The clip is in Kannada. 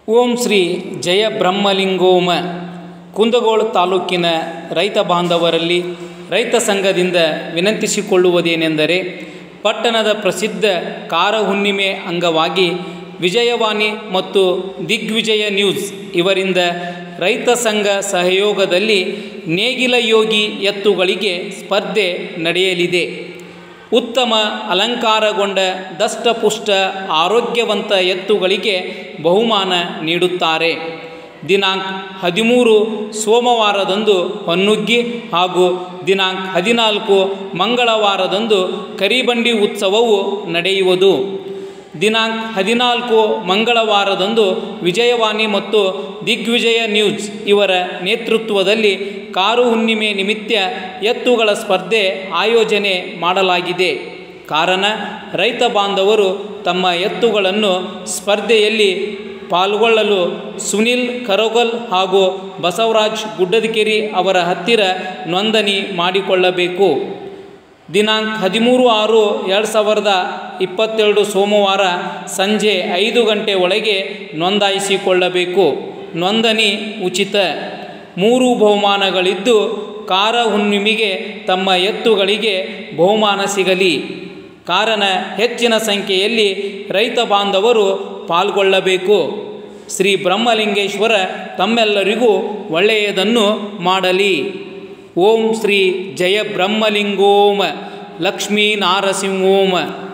ಓಂ ಶ್ರೀ ಜಯ ಬ್ರಹ್ಮಲಿಂಗೋಮ ಕುಂದಗೋಳ ತಾಲೂಕಿನ ರೈತ ಬಾಂಧವರಲ್ಲಿ ರೈತ ಸಂಘದಿಂದ ವಿನಂತಿಸಿಕೊಳ್ಳುವುದೇನೆಂದರೆ ಪಟ್ಟಣದ ಪ್ರಸಿದ್ಧ ಕಾರ ಹುಣ್ಣಿಮೆ ಅಂಗವಾಗಿ ವಿಜಯವಾಣಿ ಮತ್ತು ದಿಗ್ವಿಜಯ ನ್ಯೂಸ್ ಇವರಿಂದ ರೈತ ಸಂಘ ಸಹಯೋಗದಲ್ಲಿ ನೇಗಿಲ ಯೋಗಿ ಎತ್ತುಗಳಿಗೆ ಸ್ಪರ್ಧೆ ನಡೆಯಲಿದೆ ಉತ್ತಮ ಅಲಂಕಾರಗೊಂಡ ದಷ್ಟಪುಷ್ಟ ಆರೋಗ್ಯವಂತ ಎತ್ತುಗಳಿಗೆ ಬಹುಮಾನ ನೀಡುತ್ತಾರೆ ದಿನಾಂಕ ಹದಿಮೂರು ಸೋಮವಾರದಂದು ಹೊನ್ನುಗ್ಗಿ ಹಾಗೂ ದಿನಾಂಕ ಹದಿನಾಲ್ಕು ಮಂಗಳವಾರದಂದು ಕರಿಬಂಡಿ ಉತ್ಸವವು ನಡೆಯುವುದು ದಿನಾಂಕ ಹದಿನಾಲ್ಕು ಮಂಗಳವಾರದಂದು ವಿಜಯವಾಣಿ ಮತ್ತು ದಿಗ್ವಿಜಯ ನ್ಯೂಸ್ ಇವರ ನೇತೃತ್ವದಲ್ಲಿ ಕಾರು ಹುಣ್ಣಿಮೆ ನಿಮಿತ್ತ ಎತ್ತುಗಳ ಸ್ಪರ್ಧೆ ಆಯೋಜನೆ ಮಾಡಲಾಗಿದೆ ಕಾರಣ ರೈತ ಬಾಂಧವರು ತಮ್ಮ ಎತ್ತುಗಳನ್ನು ಸ್ಪರ್ಧೆಯಲ್ಲಿ ಪಾಲ್ಗೊಳ್ಳಲು ಸುನಿಲ್ ಕರೋಗಲ್ ಹಾಗೂ ಬಸವರಾಜ್ ಗುಡ್ಡದಕೆರೆ ಅವರ ಹತ್ತಿರ ನೋಂದಣಿ ಮಾಡಿಕೊಳ್ಳಬೇಕು ದಿನಾಂಕ ಹದಿಮೂರು ಆರು ಎರಡು ಸಾವಿರದ ಇಪ್ಪತ್ತೆರಡು ಸೋಮವಾರ ಸಂಜೆ ಐದು ಗಂಟೆ ಒಳಗೆ ನೋಂದಾಯಿಸಿಕೊಳ್ಳಬೇಕು ನೋಂದಣಿ ಉಚಿತ ಮೂರು ಬಹುಮಾನಗಳಿದ್ದು ಕಾರ ಹುಣ್ಣಿಮೆಗೆ ತಮ್ಮ ಎತ್ತುಗಳಿಗೆ ಬಹುಮಾನ ಸಿಗಲಿ ಕಾರಣ ಹೆಚ್ಚಿನ ಸಂಖ್ಯೆಯಲ್ಲಿ ರೈತ ಬಾಂಧವರು ಪಾಲ್ಗೊಳ್ಳಬೇಕು ಶ್ರೀ ಬ್ರಹ್ಮಲಿಂಗೇಶ್ವರ ತಮ್ಮೆಲ್ಲರಿಗೂ ಒಳ್ಳೆಯದನ್ನು ಮಾಡಲಿ ಓಂ ಶ್ರೀ ಜಯ ಬ್ರಹ್ಮಲಿಂಗೋಮ ಲಕ್ಷ್ಮೀ ನಾರಸಿಂಹೋಮ